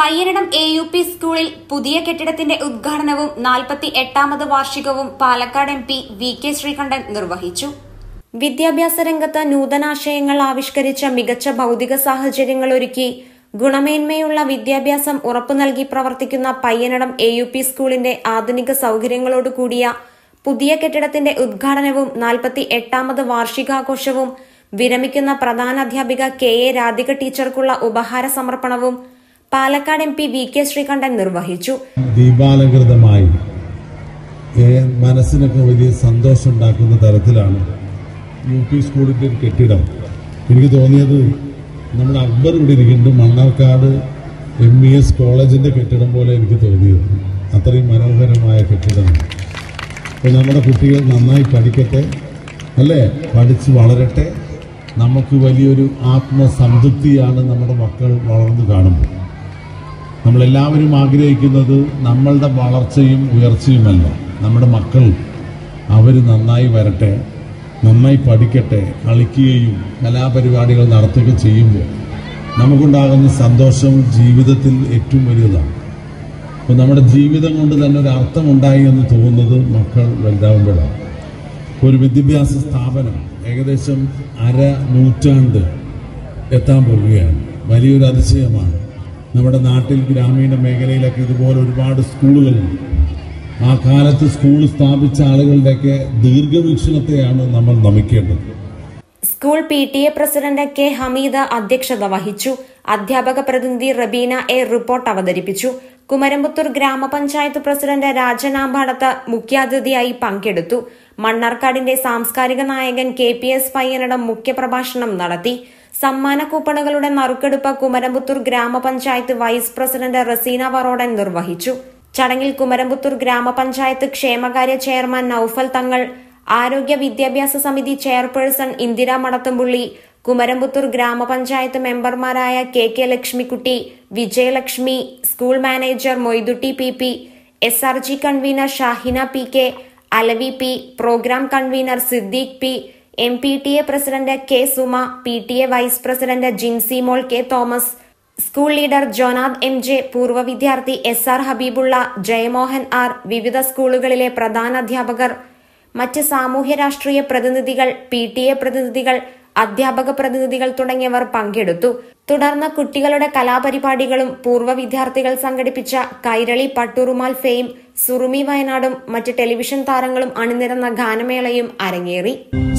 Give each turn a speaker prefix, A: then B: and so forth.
A: പയ്യനടം A U P സ്കൂളിൽ പുതിയ കെട്ടിടത്തിന്റെ ഉദ്ഘാടനവും നാൽപ്പത്തി എട്ടാമത് വാർഷികവും Palakkad M P V K Sreekandan നിർവഹിച്ചു വിദ്യാഭ്യാസ രംഗത്ത് നൂതനാശയങ്ങൾ ആവിഷ്കരിച്ച മികച്ച ഭൗതിക സാഹചര്യങ്ങൾ ഒരുക്കി ഗുണമേന്മയുള്ള വിദ്യാഭ്യാസം ഉറപ്പു നൽകി പ്രവർത്തിക്കുന്ന പയ്യനടം എ യു പി സ്കൂളിന്റെ ആധുനിക സൌകര്യങ്ങളോട് കൂടിയ പുതിയ കെട്ടിടത്തിന്റെ ഉദ്ഘാടനവും നാൽപ്പത്തി എട്ടാമത് വാർഷികാഘോഷവും വിരമിക്കുന്ന പ്രധാന അധ്യാപിക കെ എ രാധിക ടീച്ചർക്കുള്ള ഉപഹാര സമർപ്പണവും Palakkad M P V K Sreekandan നിർവഹിച്ചു
B: ദീപാലങ്കൃതമായി ഏ, മനസ്സിനൊക്കെ വലിയ സന്തോഷം ഉണ്ടാക്കുന്ന തരത്തിലാണ് യു പി സ്കൂളിൻ്റെ ഒരു കെട്ടിടം എനിക്ക് തോന്നിയത് നമ്മുടെ അക്ബർ ഇവിടെ ഇരിക്കുന്നുണ്ട് മണ്ണാർക്കാട് എം ഇ എസ് കോളേജിൻ്റെ കെട്ടിടം പോലെ എനിക്ക് തോന്നിയത് അത്രയും മനോഹരമായ കെട്ടിടമാണ് അപ്പോൾ നമ്മുടെ കുട്ടികൾ നന്നായി പഠിക്കട്ടെ അല്ലേ പഠിച്ച് വളരട്ടെ നമുക്ക് വലിയൊരു ആത്മസംതൃപ്തിയാണ് നമ്മുടെ മക്കൾ വളർന്നു കാണുമ്പോൾ നമ്മളെല്ലാവരും ആഗ്രഹിക്കുന്നത് നമ്മളുടെ വളർച്ചയും ഉയർച്ചയുമല്ല നമ്മുടെ മക്കൾ അവർ നന്നായി വരട്ടെ നന്നായി പഠിക്കട്ടെ കളിക്കുകയും കലാപരിപാടികൾ നടത്തുകയും ചെയ്യുമ്പോൾ നമുക്കുണ്ടാകുന്ന സന്തോഷം ജീവിതത്തിൽ ഏറ്റവും വലുതാണ് അപ്പോൾ നമ്മുടെ ജീവിതം കൊണ്ട് തന്നെ ഒരു അർത്ഥമുണ്ടായി എന്ന് തോന്നുന്നത് മക്കൾ വലുതാവുമ്പോഴാണ് ഒരു വിദ്യാഭ്യാസ സ്ഥാപനം ഏകദേശം അര നൂറ്റാണ്ട് എത്താൻ പോവുകയാണ് വലിയൊരു അതിശയമാണ് നമ്മുടെ നാട്ടിൽ ഗ്രാമീണ മേഖലയിലൊക്കെ ഇതുപോലെ ഒരുപാട് സ്കൂളുകളുണ്ട് ആ കാലത്ത് സ്കൂൾ സ്ഥാപിച്ച ആളുകളുടെയൊക്കെ ദീർഘവീക്ഷണത്തെയാണ് നമ്മൾ നമിക്കേണ്ടത്
A: school P T A president K Hamid അധ്യക്ഷത വഹിച്ചു അധ്യാപക പ്രതിനിധി റബീന എ റിപ്പോർട്ട് അവതരിപ്പിച്ചു കുമരമ്പത്തൂർ ഗ്രാമപഞ്ചായത്ത് പ്രസിഡന്റ് രാജനാമ്പാടത്ത് മുഖ്യാതിഥിയായി പങ്കെടുത്തു മണ്ണാർക്കാടിന്റെ സാംസ്കാരിക നായകൻ കെ പി എസ് പയ്യനടം മുഖ്യപ്രഭാഷണം നടത്തി സമ്മാന കൂപ്പണുകളുടെ നറുക്കെടുപ്പ് കുമരമ്പത്തൂർ ഗ്രാമപഞ്ചായത്ത് വൈസ് പ്രസിഡന്റ് റസീന വറോഡൻ നിർവഹിച്ചു ചടങ്ങിൽ കുമരമ്പത്തൂർ ഗ്രാമപഞ്ചായത്ത് ക്ഷേമകാര്യ ചെയർമാൻ നൌഫൽ തങ്ങൾ ആരോഗ്യ വിദ്യാഭ്യാസ സമിതി ചെയർപേഴ്സൺ ഇന്ദിര മടത്തുംപുള്ളി കുമരമ്പത്തൂർ ഗ്രാമപഞ്ചായത്ത് മെമ്പർമാരായ K K Lakshmikutty Vijayalakshmi school manager Moidutty P P S R G convener Shahina P K Alavi P programme convener Siddique P M P T A president K Suma P T A vice president Jincy Mol K Thomas school leader Jonath M J പൂർവ്വ വിദ്യാർത്ഥി S R Habeebulla Jayamohan R വിവിധ സ്കൂളുകളിലെ പ്രധാന അധ്യാപകർ മറ്റ് സാമൂഹ്യ രാഷ്ട്രീയ പ്രതിനിധികൾ പി ടി എ പ്രതിനിധികൾ അധ്യാപക പ്രതിനിധികൾ തുടങ്ങിയവർ പങ്കെടുത്തു തുടർന്ന് കുട്ടികളുടെ കലാപരിപാടികളും പൂർവ്വ വിദ്യാർത്ഥികൾ സംഘടിപ്പിച്ച കൈരളി പട്ടുറുമാൽ ഫെയിം സുറുമി വയനാടും മറ്റ് ടെലിവിഷൻ താരങ്ങളും അണിനിരന്ന ഗാനമേളയും അരങ്ങേറി